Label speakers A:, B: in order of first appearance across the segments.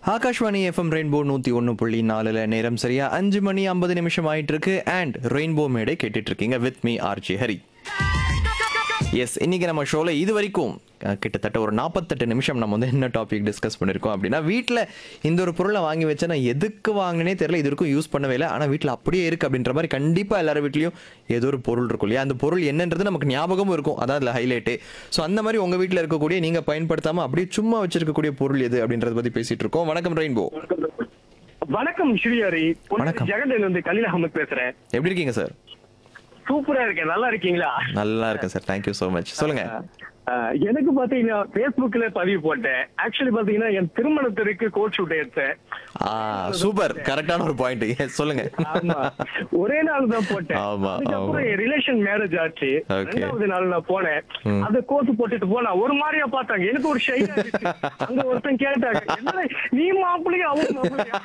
A: Akashvani FM rainbow நூத்தி ஒன்று புள்ளி நாலுல நேரம் சரியா அஞ்சு மணி ஐம்பது நிமிஷம் ஆயிட்டு இருக்கு அண்ட் ரெயின்போ மேடை கேட்டுட்டு இருக்கீங்க with me RJ Hari S இன்னைக்கு நம்ம ஷோல இது வரைக்கும் அஹ், கிட்டத்தட்ட ஒரு நாற்பத்தெட்டு நிமிஷம் நம்ம வந்து என்ன டாபிக் டிஸ்கஸ் பண்ணியிருக்கோம் அப்படின்னா வீட்டில் இந்த ஒரு பொருளை வாங்கி வச்சா நான் எதுக்கு வாங்கினே தெரியல இது வரைக்கும் யூஸ் பண்ணவே இல்லை ஆனால் வீட்டில் அப்படியே இருக்கு அப்படின்ற மாதிரி கண்டிப்பாக எல்லார் வீட்லையும் ஏதோ ஒரு பொருள் இருக்கும் இல்லையா அந்த பொருள் என்னன்றது நமக்கு ஞாபகமும் இருக்கும் அதான் அதில் ஹைலைட்டு ஸோ அந்த மாதிரி உங்கள் வீட்டில் இருக்கக்கூடிய நீங்கள் பயன்படுத்தாமல் அப்படியே சும்மா வச்சிருக்கக்கூடிய பொருள் எது அப்படின்றத பற்றி பேசிட்டு இருக்கோம் வணக்கம் ரெயின்போ
B: வணக்கம் ஸ்ரீஹரி
A: வணக்கம்.
B: ஜெகன் வந்து கலீல் அகமத் பேசுறேன்
A: எப்படி இருக்கீங்க சார்
B: சூப்பரா இருக்கேன் நல்லா இருக்கீங்களா
A: நல்லா இருக்கேன் சார் தேங்க்யூ ஸோ மச் சொல்லுங்க
B: அஹ், எனக்கு பாத்தீங்கன்னா Facebookல பதிவு போட்டேன் ஆக்சுவலி பாத்தீங்கன்னா என் திருமணத்திற்கு கோட் ஷூட் எடுத்தேன்
A: ஆ சூப்பர் கரெக்டான ஒரு பாயிண்ட் சொல்லுங்க
B: ஆமா ஒரே நாள் தான் போட்டேன்
A: ஆமா,
B: அதுக்கப்புறம்
A: ஆமா.
B: என் ரிலேஷன் மேரேஜ் ஆச்சு
A: Okay.
B: ரெண்டாவது நாள் நான் போனேன்
A: ம்.
B: அந்த கோட் போட்டுட்டு போனா ஒரு மாதிரியா பார்த்தாங்க எனக்கு ஒரு ஷை அங்க ஒருத்தன் கேட்டாங்க என்னடா நீ மாப்பிள்ளையா அவங்க மாப்பிள்ளையா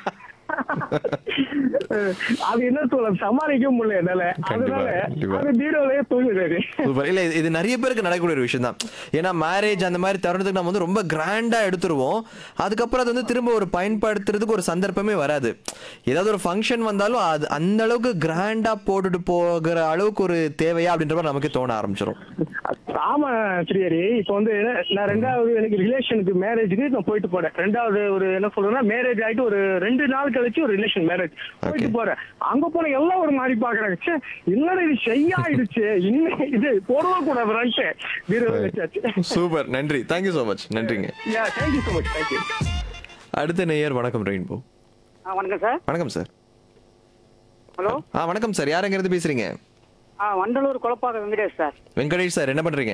B: அது என்ன சொல்ல சமாளிக்க முடியல என்னால
A: கண்டிப்பா,
B: அதனால
A: கண்டிப்பா.
B: அது பீரோலயே தூங்குறாரு
A: சூப்பர் இல்ல இது- இது நிறைய பேருக்கு நடக்கக்கூடிய ஒரு விஷயம் தான் ஏன்னா மேரேஜ் அந்த மாதிரி தருணத்துக்கு நம்ம வந்து ரொம்ப கிராண்டா எடுத்துருவோம் அதுக்கப்புறம் அது வந்து திரும்ப ஒரு பயன்படுத்துறதுக்கு ஒரு சந்தர்ப்பமே வராது ஏதாவது ஒரு ஃபங்க்ஷன் வந்தாலும் அது அந்த அளவுக்கு கிராண்டா போட்டுட்டு போகிற அளவுக்கு ஒரு தேவையா அப்படின்ற மாதிரி நமக்கு தோண ஆரம்பிச்சிடும்
B: ஆமா ஸ்ரீஹரி இப்ப வந்து நான் ரெண்டாவது எனக்கு ரிலேஷனுக்கு மேரேஜுக்கு நான் போயிட்டு போறேன் ரெண்டாவது ஒரு என்ன சொல்றேன்னா மேரேஜ் ஆயிட்டு ஒரு ரெண்டு நாள் கழிச்சு ஒரு ரிலேஷன் மேரேஜ் போயிட்டு போறேன் அங்க போன எல்லாம் ஒரு மாதிரி பாக்குறாங்க ச்சே என்னடா இது ஷையா ஆயிடுச்சு இன்னும் இது போடவே கூடாதுன்ட்டு வீரர் வச்சாச்சு
A: சூப்பர் நன்றி தேங்க்யூ ஸோ மச் நன்றிங்க
B: yeah thank you so much thank you
A: அடுத்த நேயர் வணக்கம் ரெயின்போ
C: ஆ வணக்கம் சார்
A: வணக்கம் சார்
C: ஹலோ
A: ஆ வணக்கம் சார் யார் எங்கிறது பேசுறீங்க
C: ஆ வண்டலூர் குழப்பாக வெங்கடேஷ் சார்
A: வெங்கடேஷ் சார் என்ன பண்றீங்க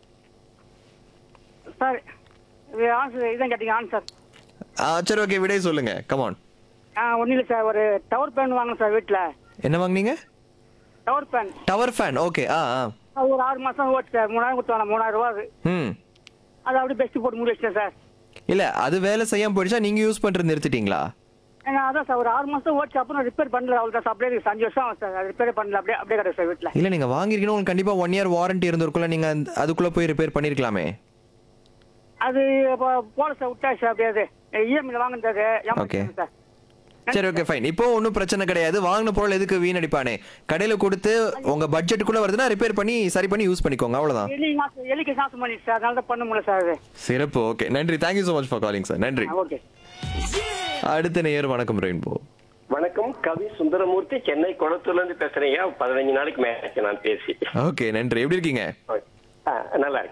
C: சார் இது ஆன்சர் இதான் கேட்டீங்க ஆன்சர்
A: ஆ சரி ஓகே விடை சொல்லுங்க கமான்
C: ஆ ஒன்றும் இல்லை சார் ஒரு டவர் பேன் வாங்கினேன் சார் வீட்டில்
A: என்ன வாங்குனீங்க
C: tower fan
A: tower fan okay ஆ ஆ
C: அது ஒரு ஆறு மாதம் ஓட்டு சார் மூணாயிரம் கொடுத்தாங்க மூணாயிரம் ரூபா அது
A: ம்
C: அது அப்படியே பெஸ்ட் போட்டு மூடி வச்சிட்டேன் சார்
A: இல்ல அது வேலை செய்யாம போயிடுச்சா நீங்க யூஸ் பண்றது நிறுத்திட்டீங்களா
C: ஏன்னா அதான் சார் ஒரு ஆறு மாதம் ஓட்டு அப்புறம் ரிப்பேர் பண்ணல அவ்வளோ தான் சார் அப்படியே இருக்கு. அஞ்சு வருஷம் ஆகும் சார் அது ரிப்பேர் பண்ணல அப்படியே அப்படியே கிடையாது சார் வீட்டில்
A: இல்ல நீங்க வாங்கிருக்கணும் உங்களுக்கு கண்டிப்பா ஒன் இயர் வாரண்டி இருந்திருக்கும்ல நீங்க அந்த- அதுக்குள்ள போய் ரிப்பேர் பண்ணிருக்கலாமே
C: அது இப்போ போல சார் விட்டாச்சு அப்படியே அது இஎம்ஐல வாங்கினது
A: Okay.
C: ஏமாத்திட்டேன் சார்
A: சரி ஓகே ஃபைன் இப்போ ஒன்றும் பிரச்சனை கிடையாது வாங்கின பொருள் எதுக்கு வீணடிப்பானே கடையில கொடுத்து உங்க பட்ஜெட்டுக்குள்ள வருதுன்னா ரிப்பேர் பண்ணி சரி பண்ணி யூஸ் பண்ணிக்கோங்க அவ்வளவுதான்
C: எலி நாசம் எலிக்கு நாசம் பண்ணிடுச்சு சார் அதனால தான் பண்ண முடியல சார் அது
A: சிறப்பு ஓகே நன்றி thank you so much for calling sir நன்றி
C: ஓகே
A: அடுத்த நேயர் வணக்கம் ரெயின்போ
D: வணக்கம் கவி சுந்தரமூர்த்தி சென்னை குளத்தூர்ல இருந்து பேசுறீங்க பதினஞ்சு நாளைக்கு மேலே நான் பேசி
A: ஓகே நன்றி எப்படி இருக்கீங்க
D: ஆ, நல்லா இருக்கு